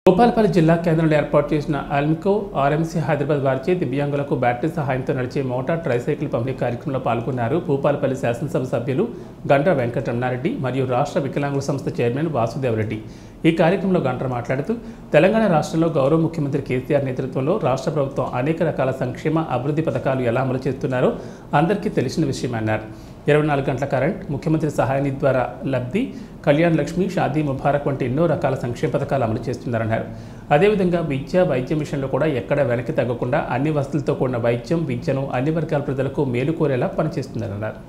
భూపాలపల్లి జిల్లా కేంద్రంలో ఏర్పాటు చేసిన అల్మికో ఆర్ఎంసీ హైదరాబాద్ వారిచే దివ్యాంగులకు బ్యాటరీ సహాయంతో నడిచే మోటార్ ట్రైసైకిల్ పంపిణీ కార్యక్రమంలో పాల్గొన్నారు భూపాలపల్లి శాసనసభ సభ్యులు గండ్ర వెంకటరమణారెడ్డి మరియు రాష్ట్ర వికలాంగుల సంస్థ చైర్మన్ వాసుదేవరెడ్డి ఈ కార్యక్రమంలో గండ్ర మాట్లాడుతూ తెలంగాణ రాష్ట్రంలో గౌరవ ముఖ్యమంత్రి కేసీఆర్ నేతృత్వంలో రాష్ట్ర ప్రభుత్వం అనేక రకాల సంక్షేమ అభివృద్ధి పథకాలు ఎలా అమలు చేస్తున్నారో అందరికీ తెలిసిన విషయమన్నారు ఇరవై నాలుగు గంటల కరెంట్ ముఖ్యమంత్రి సహాయ నిధి ద్వారా లబ్ధి కళ్యాణ్ లక్ష్మి షాదీ ముబారక్ వంటి ఎన్నో రకాల సంక్షేమ పథకాలు అమలు చేస్తున్నారన్నారు అదేవిధంగా విద్య వైద్య మిషన్లో కూడా ఎక్కడ వెనక్కి తగ్గకుండా అన్ని వసతులతో కూడిన వైద్యం విద్యను అన్ని వర్గాల ప్రజలకు మేలు కోరేలా పనిచేస్తున్నారన్నారు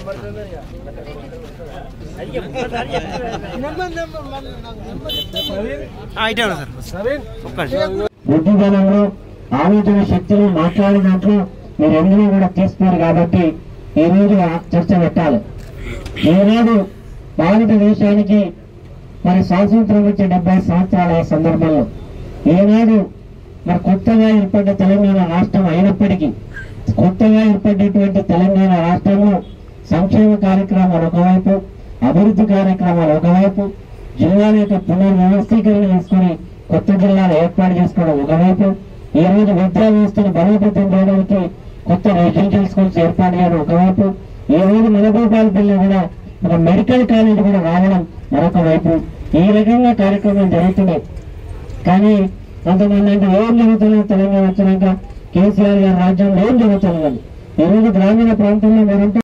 ఇటే ఉన్నా సార్ ఒక్క నిమిషం. బుద్ధిబలంలో ఆలోచన శక్తిలో మాట్లాడే దాంట్లో మీరు ఎందులో కూడా తీస్తున్నారు కాబట్టి ఈ రోజు ఆ చర్చ పెట్టాలి ఈనాడు భారతదేశానికి మరి స్వాతంత్రం వచ్చే డెబ్బై సంవత్సరాల సందర్భంలో ఈనాడు మరి కొత్తగా ఏర్పడ్డ తెలంగాణ రాష్ట్రం అయినప్పటికీ కొత్తగా ఏర్పడినటువంటి తెలంగాణ రాష్ట్రము సంక్షేమ కార్యక్రమాలు ఒకవైపు అభివృద్ధి కార్యక్రమాలు ఒకవైపు జిల్లాల యొక్క పునర్వ్యవస్థీకరణ చేసుకుని కొత్త జిల్లాలు ఏర్పాటు చేసుకోవడం ఒకవైపు ఈ రోజు విద్యా వ్యవస్థను బలోపేతం చేయడానికి కొత్త రెసిడెన్షియల్ స్కూల్స్ ఏర్పాటు చేయడం ఒకవైపు ఈ రోజు మనగోపాలపల్లి కూడా ఒక మెడికల్ కాలేజ్ కూడా రావడం మరొక వైపు ఈ రకంగా కార్యక్రమాలు జరుగుతున్నాయి కానీ కొంతమంది అంటే ఏం జరుగుతున్నది తెలంగాణ వచ్చినాక కేసీఆర్ గారి రాజ్యంలో ఏం జరుగుతున్నది ఈ రోజు గ్రామీణ ప్రాంతంలో మీరుంటే